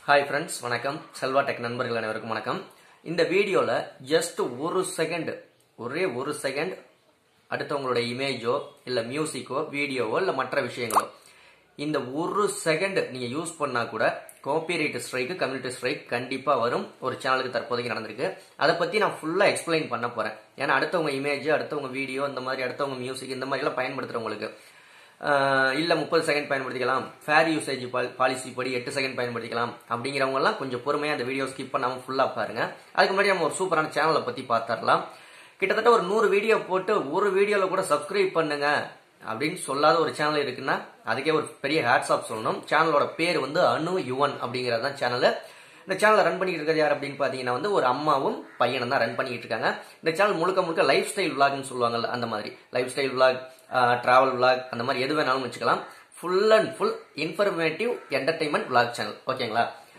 hi friends வணக்கம் Selva tech நண்பர்கள் அனைவருக்கும் வணக்கம் இந்த வீடியோவில் ஜஸ்ட் ஒரு செகண்ட் ஒரே ஒரு செகண்ட் அடுத்தவங்களோட இமேஜோ இல்லை மியூசிக்கோ வீடியோவோ இல்லை மற்ற விஷயங்களோ இந்த ஒரு செகண்ட் நீங்கள் யூஸ் பண்ணால் கூட காப்பிரைட் ஸ்ட்ரைக்கு கம்யூனிட்டி ஸ்ட்ரைக் கண்டிப்பாக வரும் ஒரு சேனலுக்கு தற்போதைக்கு நடந்திருக்கு அதை பற்றி நான் ஃபுல்லாக எக்ஸ்பிளைன் பண்ண போகிறேன் ஏன்னா அடுத்தவங்க இமேஜ் அடுத்தவங்க வீடியோ இந்த மாதிரி அடுத்தவங்க மியூசிக் இந்த மாதிரிலாம் பயன்படுத்துகிறவங்களுக்கு இல்ல முப்பது செகண்ட் பயன்படுத்திக்கலாம் ஃபேர் யூசேஜ் பாலிசி படி எட்டு செகண்ட் பயன்படுத்திக்கலாம் அப்படிங்கிறவங்க எல்லாம் கொஞ்சம் பொறுமையா அந்த வீடியோ ஸ்கிப் பண்ணாம ஃபுல்லா பாருங்க அதுக்கு முன்னாடி நம்ம ஒரு சூப்பரான சேனலை பத்தி பார்த்தரலாம் கிட்டத்தட்ட ஒரு நூறு வீடியோ போட்டு ஒரு வீடியோல கூட சப்ஸ்கிரைப் பண்ணுங்க அப்படின்னு சொல்லாத ஒரு சேனல் இருக்குன்னா அதுக்கே ஒரு பெரிய ஹேட்ஸ் ஆஃப் சொல்லணும் சேனலோட பேர் வந்து அனு யுவன் அப்படிங்கிறது தான் சேனல் இந்த சேனலை ரன் பண்ணிட்டு இருக்கிறது யார் அப்படின்னு பாத்தீங்கன்னா வந்து ஒரு அம்மாவும் பையனும் தான் ரன் பண்ணிட்டு இருக்காங்க இந்த சேனல் முழுக்க முழுக்க லைஃப் ஸ்டைல் விளாக்னு சொல்லுவாங்கல்ல அந்த மாதிரி lifestyle vlog travel vlog அந்த மாதிரி எது வேணாலும் வச்சுக்கலாம் full and full informative entertainment vlog channel ஓகேங்களா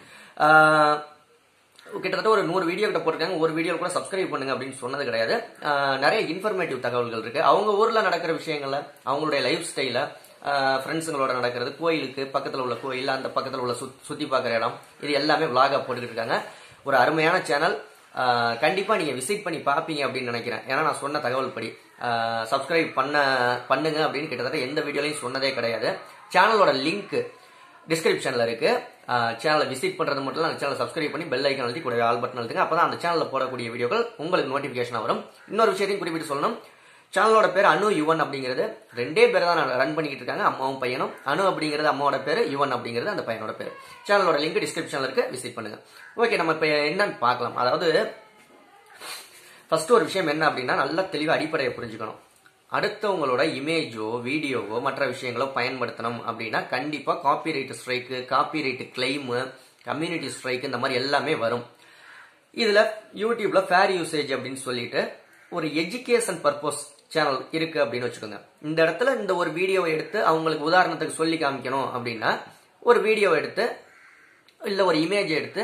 கிட்டத்தட்ட ஒரு நூறு வீடியோ கிட்ட போட்டிருக்காங்க ஒரு வீடியோ கூட சப்ஸ்கிரைப் பண்ணுங்க அப்படின்னு சொன்னது கிடையாது நிறைய இன்ஃபர்மேட்டிவ் தகவல்கள் இருக்கு அவங்க ஊர்ல நடக்கிற விஷயங்கள்ல அவங்களுடைய லைஃப் ஸ்டைல ஃப்ரெண்ட்ஸுங்களோட நடக்கிறது கோயிலுக்கு பக்கத்தில் உள்ள கோயில் அந்த பக்கத்தில் உள்ள சுத்தி பார்க்குற இடம் இது எல்லாமே விளாகா போட்டுக்கிட்டு இருக்காங்க ஒரு அருமையான சேனல் கண்டிப்பா நீங்க விசிட் பண்ணி பார்ப்பீங்க அப்படின்னு நினைக்கிறேன் ஏன்னா நான் சொன்ன தகவல் படி சப்ஸ்கிரைப் பண்ண பண்ணுங்க அப்படின்னு கிட்டத்தட்ட எந்த வீடியோலையும் சொன்னதே கிடையாது சேனலோட லிங்க் டிஸ்கிரிப்ஷன்ல இருக்கு சேனலை விசிட் பண்றது மட்டும் இல்லை அந்த சேனலை சப்ஸ்கிரைப் பண்ணி பெல் ஐக்கன் அழுத்தி கூட ஆல் பட்டன் அழுத்துங்க அப்பதான் அந்த சேனல்ல போடக்கூடிய வீடியோக்கள் உங்களுக்கு நோட்டிபிகேஷன் வரும் இன்னொரு விஷயத்தையும் குறிப்பிட்டு சொல்லணும் சேனலோட பேர் அனு யுவன் அப்படிங்கிறது ரெண்டே பேர் தான் ரன் பண்ணிக்கிட்டு இருக்காங்க அம்மாவும் பையனும் அனு அப்படிங்கிறது அம்மாவோட பேர் யுவன் அப்படிங்கிறது அந்த பையனோட பேர் சேனலோட லிங்க் டிஸ்கிரிப்ஷன்ல இருக்கு விசிட் பண்ணுங்க ஓகே நம்ம இப்போ என்னன்னு பார்க்கலாம் அதாவது ஃபர்ஸ்ட் ஒரு விஷயம் என்ன அப்படின்னா நல்லா தெளிவாக அடிப்படையை புரிஞ்சுக்கணும் அடுத்தவங்களோட இமேஜோ வீடியோவோ மற்ற விஷயங்களோ பயன்படுத்தணும் அப்படின்னா கண்டிப்பாக copyright strike copyright claim community strike இந்த மாதிரி எல்லாமே வரும் இதில் யூடியூப்ல ஃபேர் யூசேஜ் அப்படின்னு சொல்லிட்டு ஒரு எஜுகேஷன் பர்பஸ் சேனல் இருக்கு அப்படின்னு வச்சுக்கோங்க இந்த இடத்துல இந்த ஒரு வீடியோவை எடுத்து அவங்களுக்கு உதாரணத்துக்கு சொல்லி காமிக்கணும் அப்படின்னா ஒரு வீடியோவை எடுத்து இல்லை ஒரு இமேஜ் எடுத்து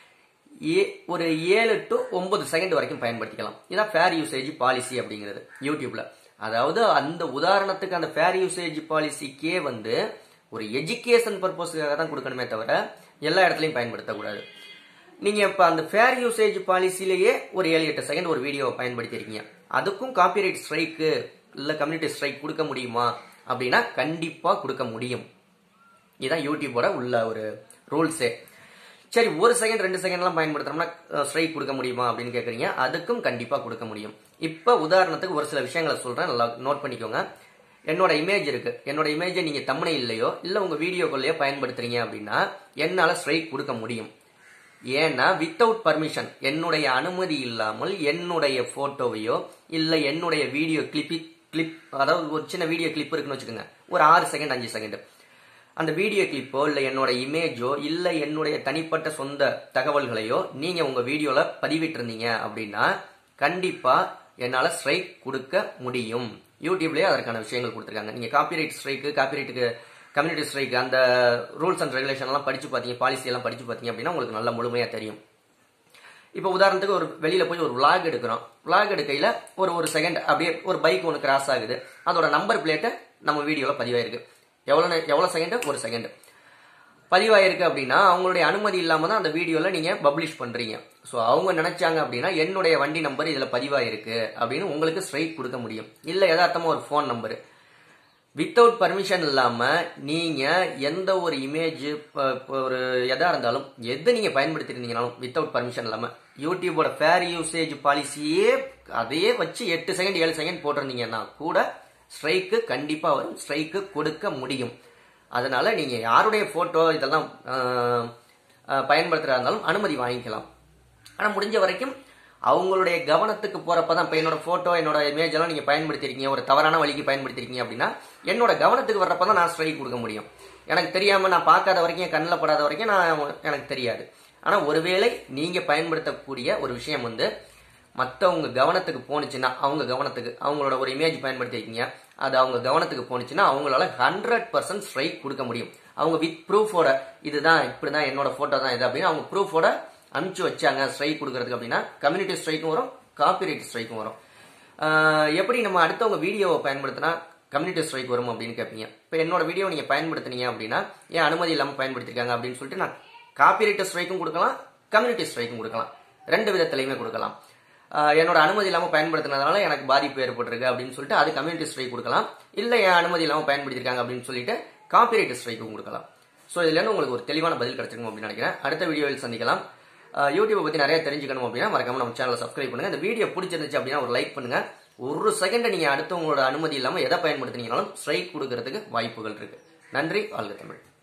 ஏ ஒரு ஏழு டு ஒன்பது செகண்ட் வரைக்கும் பயன்படுத்திக்கலாம் இதான் ஃபேர் யூசேஜ் பாலிசி அப்படிங்கிறது யூடியூப்ல அதாவது அந்த உதாரணத்துக்கு அந்த ஃபேர் யூசேஜ் பாலிசிக்கே வந்து ஒரு எஜுகேஷன் பர்பஸ்க்காக தான் கொடுக்கணுமே தவிர எல்லா இடத்துலையும் பயன்படுத்தக்கூடாது நீங்க இப்ப அந்த ஃபேர் யூசேஜ் பாலிசிலேயே ஒரு ஏழு எட்டு செகண்ட் ஒரு வீடியோவை பயன்படுத்திருக்கீங்க அதுக்கும் காப்பிரைட் ஸ்ட்ரைக்கு இல்ல கம்யூனிட்டி ஸ்ட்ரைக் கொடுக்க முடியுமா அப்படின்னா கண்டிப்பா கொடுக்க முடியும் இதுதான் யூடியூபோட உள்ள ஒரு ரூல்ஸே சரி ஒரு செகண்ட் ரெண்டு செகண்ட்லாம் பயன்படுத்துறோம்னா ஸ்ட்ரைக் கொடுக்க முடியுமா அப்படின்னு கேட்குறீங்க அதுக்கும் கண்டிப்பாக கொடுக்க முடியும் இப்போ உதாரணத்துக்கு ஒரு சில விஷயங்களை சொல்கிறேன் நல்லா நோட் பண்ணிக்கோங்க என்னோட இமேஜ் இருக்கு என்னோட இமேஜை நீங்க தம்மனை இல்லையோ இல்லை உங்க வீடியோக்குள்ளேயோ பயன்படுத்துறீங்க அப்படின்னா என்னால் ஸ்ட்ரைக் கொடுக்க முடியும் ஏன்னா வித்தவுட் பர்மிஷன் என்னுடைய அனுமதி இல்லாமல் என்னுடைய போட்டோவையோ இல்லை என்னுடைய வீடியோ கிளிப்பி கிளிப் அதாவது ஒரு சின்ன வீடியோ கிளிப் இருக்குன்னு வச்சுக்கோங்க ஒரு ஆறு செகண்ட் அஞ்சு செகண்ட் அந்த வீடியோ கிளிப்போ இல்லை என்னோட இமேஜோ இல்லை என்னுடைய தனிப்பட்ட சொந்த தகவல்களையோ நீங்க உங்க வீடியோல பதிவிட்டிருந்தீங்க அப்படின்னா கண்டிப்பா என்னால ஸ்ட்ரைக் கொடுக்க முடியும் யூடியூப்லயே அதற்கான விஷயங்கள் கொடுத்துருக்காங்க நீங்க காப்பிரைட் ஸ்ட்ரைக்கு காப்பிரைட்டுக்கு கம்யூனிட்டி ஸ்ட்ரைக் அந்த ரூல்ஸ் அண்ட் ரெகுலேஷன் எல்லாம் படிச்சு பார்த்தீங்க பாலிசி எல்லாம் படிச்சு பார்த்தீங்க அப்படின்னா உங்களுக்கு நல்ல முழுமையா தெரியும் இப்போ உதாரணத்துக்கு ஒரு வெளியில போய் ஒரு விளாக் எடுக்கிறோம் விளாக் எடுக்கையில ஒரு ஒரு செகண்ட் அப்படியே ஒரு பைக் ஒன்று கிராஸ் ஆகுது அதோட நம்பர் பிளேட்டு நம்ம வீடியோவில் பதிவாயிருக்கு எவ்வளோ எவ்வளோ செகண்ட் ஒரு செகண்ட் பதிவாயிருக்கு அப்படின்னா அவங்களுடைய அனுமதி இல்லாம தான் அந்த வீடியோல நீங்க பப்ளிஷ் பண்றீங்க ஸோ அவங்க நினைச்சாங்க அப்படின்னா என்னுடைய வண்டி நம்பர் இதுல பதிவாயிருக்கு அப்படின்னு உங்களுக்கு ஸ்ட்ரைக் கொடுக்க முடியும் இல்ல யதார்த்தமா ஒரு ஃபோன் நம்பர் வித்தவுட் பர்மிஷன் இல்லாம நீங்க எந்த ஒரு இமேஜ் ஒரு எதா இருந்தாலும் எது நீங்க பயன்படுத்திருந்தீங்கனாலும் வித்தவுட் பர்மிஷன் இல்லாம யூடியூபோட ஃபேர் யூசேஜ் பாலிசியே அதையே வச்சு எட்டு செகண்ட் ஏழு செகண்ட் போட்டிருந்தீங்கன்னா கூட ஸ்ட்ரைக்கு கண்டிப்பா வரும் ஸ்ட்ரைக்கு கொடுக்க முடியும் அதனால நீங்க யாருடைய போட்டோ இதெல்லாம் பயன்படுத்துறதா இருந்தாலும் அனுமதி வாங்கிக்கலாம் ஆனா முடிஞ்ச வரைக்கும் அவங்களுடைய கவனத்துக்கு போறப்பதான் இப்ப என்னோட போட்டோ என்னோட இமேஜ் எல்லாம் நீங்க பயன்படுத்திருக்கீங்க ஒரு தவறான வழிக்கு பயன்படுத்திருக்கீங்க அப்படின்னா என்னோட கவனத்துக்கு வர்றப்பதான் நான் ஸ்ட்ரைக் கொடுக்க முடியும் எனக்கு தெரியாம நான் பார்க்காத வரைக்கும் கண்ணில் படாத வரைக்கும் நான் எனக்கு தெரியாது ஆனா ஒருவேளை நீங்க பயன்படுத்தக்கூடிய ஒரு விஷயம் வந்து மற்றவங்க கவனத்துக்கு போனுச்சுன்னா அவங்க கவனத்துக்கு அவங்களோட ஒரு இமேஜ் பயன்படுத்திருக்கீங்க அது அவங்க கவனத்துக்கு போனுச்சுன்னா அவங்களால ஹண்ட்ரட் பர்சன்ட் ஸ்ட்ரைக் கொடுக்க முடியும் அவங்க வித் ப்ரூஃபோட இதுதான் இப்படிதான் என்னோட போட்டோ தான் இது அப்படின்னு அவங்க ப்ரூஃபோட அனுப்பிச்சு வச்சாங்க ஸ்ட்ரைக் கொடுக்கறதுக்கு அப்படின்னா கம்யூனிட்டி ஸ்ட்ரைக்கும் வரும் காப்பிரைட் ஸ்ட்ரைக்கும் வரும் எப்படி நம்ம அடுத்தவங்க வீடியோவை பயன்படுத்தினா கம்யூனிட்டி ஸ்ட்ரைக் வரும் அப்படின்னு கேட்பீங்க இப்போ என்னோட வீடியோ நீங்கள் பயன்படுத்துனீங்க அப்படின்னா ஏன் அனுமதி இல்லாமல் பயன்படுத்திருக்காங்க அப்படின்னு சொல்லிட்டு நான் காப்பிரைட் ஸ்ட்ரைக்கும் கொடுக்கலாம் கம்யூனிட்டி ஸ்ட்ரைக்கும் கொடுக்கலாம் ரெண்டு விதத்திலையுமே கொடுக்கலாம் ஆஹ் என்னோட அனுமதி இல்லாமல் பயன்படுத்தினதுனால எனக்கு பாதிப்பு ஏற்பட்டிருக்கு அப்படின்னு சொல்லிட்டு அது கம்யூனிட்டி ஸ்ட்ரைக் கொடுக்கலாம் இல்லை என் அனுமதி இல்லாமல் பயன்படுத்திருக்காங்க அப்படின்னு சொல்லிட்டு காப்பிரைட் ஸ்ட்ரைக்கும் கொடுக்கலாம் ஸோ இதுல இருந்து உங்களுக்கு ஒரு தெளிவான பதில் கிடைச்சிருக்கும் அப்படின்னு நினைக்கிறேன் அடுத்த வீடியோவில் சந்திக்கலாம் ஆஹ் யூடியூப்பை பற்றி நிறைய தெரிஞ்சுக்கணும் அப்படின்னா மறக்காம நம்ம சேனலை சப்ஸ்கிரைப் பண்ணுங்க இந்த வீடியோ பிடிச்சிருந்துச்சு அப்படின்னா ஒரு லைக் பண்ணுங்க ஒரு செகண்ட் நீங்க அடுத்தவங்களோட அனுமதி இல்லாமல் எதை பயன்படுத்தினீங்கனாலும் ஸ்ட்ரைக் கொடுக்கறதுக்கு வாய்ப்புகள் இருக்கு நன்றி வாழ்க தமிழ்